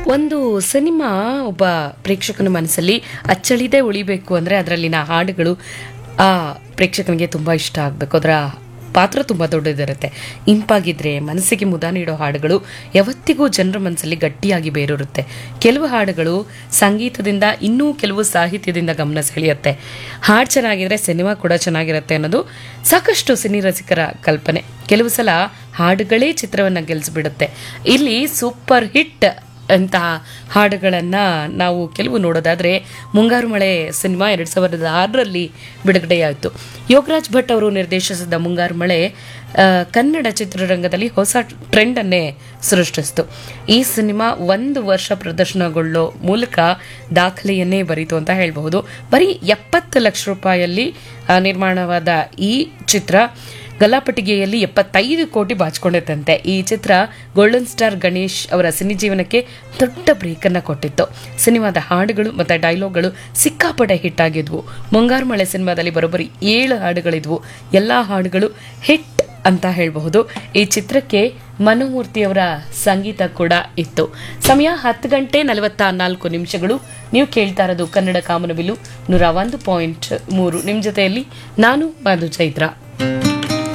ಒಂದು ಸಿನಿಮಾ ಒಬ್ಬ ಪ್ರೇಕ್ಷಕನ ಮನಸ್ಸಲ್ಲಿ ಅಚ್ಚಳಿದೇ ಉಳಿಬೇಕು ಅಂದರೆ ಅದರಲ್ಲಿನ ಹಾಡುಗಳು ಆ ಪ್ರೇಕ್ಷಕನಿಗೆ ತುಂಬ ಇಷ್ಟ ಆಗಬೇಕು ಅದರ ಪಾತ್ರ ತುಂಬ ದೊಡ್ಡದಿರುತ್ತೆ ಇಂಪಾಗಿದ್ರೆ ಮನಸ್ಸಿಗೆ ಮುದ ನೀಡೋ ಹಾಡುಗಳು ಯಾವತ್ತಿಗೂ ಜನರ ಮನಸ್ಸಲ್ಲಿ ಗಟ್ಟಿಯಾಗಿ ಬೇರೂರುತ್ತೆ ಕೆಲವು ಹಾಡುಗಳು ಸಂಗೀತದಿಂದ ಇನ್ನೂ ಕೆಲವು ಸಾಹಿತ್ಯದಿಂದ ಗಮನ ಸೆಳೆಯುತ್ತೆ ಹಾಡು ಚೆನ್ನಾಗಿದ್ರೆ ಸಿನಿಮಾ ಕೂಡ ಚೆನ್ನಾಗಿರುತ್ತೆ ಅನ್ನೋದು ಸಾಕಷ್ಟು ಸಿನಿ ರಸಿಕರ ಕಲ್ಪನೆ ಕೆಲವು ಸಲ ಹಾಡುಗಳೇ ಚಿತ್ರವನ್ನು ಗೆಲ್ಲಿಸ್ಬಿಡುತ್ತೆ ಇಲ್ಲಿ ಸೂಪರ್ ಹಿಟ್ ಅಂತಹ ಹಾಡುಗಳನ್ನು ನಾವು ಕೆಲವು ನೋಡೋದಾದರೆ ಮುಂಗಾರು ಮಳೆ ಸಿನಿಮಾ ಎರಡು ಸಾವಿರದ ಆರರಲ್ಲಿ ಬಿಡುಗಡೆಯಾಯಿತು ಯೋಗರಾಜ್ ಭಟ್ ಅವರು ನಿರ್ದೇಶಿಸಿದ ಮುಂಗಾರು ಮಳೆ ಆ, ಕನ್ನಡ ಚಿತ್ರರಂಗದಲ್ಲಿ ಹೊಸ ಟ್ರೆಂಡನ್ನೇ ಸೃಷ್ಟಿಸಿತು ಈ ಸಿನಿಮಾ ಒಂದು ವರ್ಷ ಪ್ರದರ್ಶನಗೊಳ್ಳೋ ಮೂಲಕ ದಾಖಲೆಯನ್ನೇ ಬರೀತು ಅಂತ ಹೇಳಬಹುದು ಬರೀ ಎಪ್ಪತ್ತು ಲಕ್ಷ ರೂಪಾಯಲ್ಲಿ ಆ, ನಿರ್ಮಾಣವಾದ ಈ ಚಿತ್ರ ಗಲಾಪಟಿಗೆಯಲ್ಲಿ ಎಪ್ಪತ್ತೈದು ಕೋಟಿ ಬಾಚಿಕೊಂಡಿತ್ತಂತೆ ಈ ಚಿತ್ರ ಗೋಲ್ಡನ್ ಸ್ಟಾರ್ ಗಣೇಶ್ ಅವರ ಸಿನಿ ಜೀವನಕ್ಕೆ ದೊಡ್ಡ ಬ್ರೇಕನ್ನು ಕೊಟ್ಟಿತ್ತು ಸಿನಿಮಾದ ಹಾಡುಗಳು ಮತ್ತು ಡೈಲಾಗ್ಗಳು ಸಿಕ್ಕಾಪಟ್ಟೆ ಹಿಟ್ ಆಗಿದ್ವು ಮುಂಗಾರು ಮಳೆ ಸಿನಿಮಾದಲ್ಲಿ ಬರೋಬ್ಬರಿ ಏಳು ಹಾಡುಗಳಿದ್ವು ಎಲ್ಲ ಹಾಡುಗಳು ಹಿಟ್ ಅಂತ ಹೇಳಬಹುದು ಈ ಚಿತ್ರಕ್ಕೆ ಮನೋಮೂರ್ತಿಯವರ ಸಂಗೀತ ಕೂಡ ಇತ್ತು ಸಮಯ ಹತ್ತು ಗಂಟೆ ನಲವತ್ತ ನಾಲ್ಕು ನಿಮಿಷಗಳು ನೀವು ಕೇಳ್ತಾ ಇರೋದು ಕನ್ನಡ ಕಾಮನಬಿಲ್ಲು ನೂರ ಒಂದು ಪಾಯಿಂಟ್ ಮೂರು ನಿಮ್ಮ ಜೊತೆಯಲ್ಲಿ ನಾನು ಮಧು ಚೈತ್ರ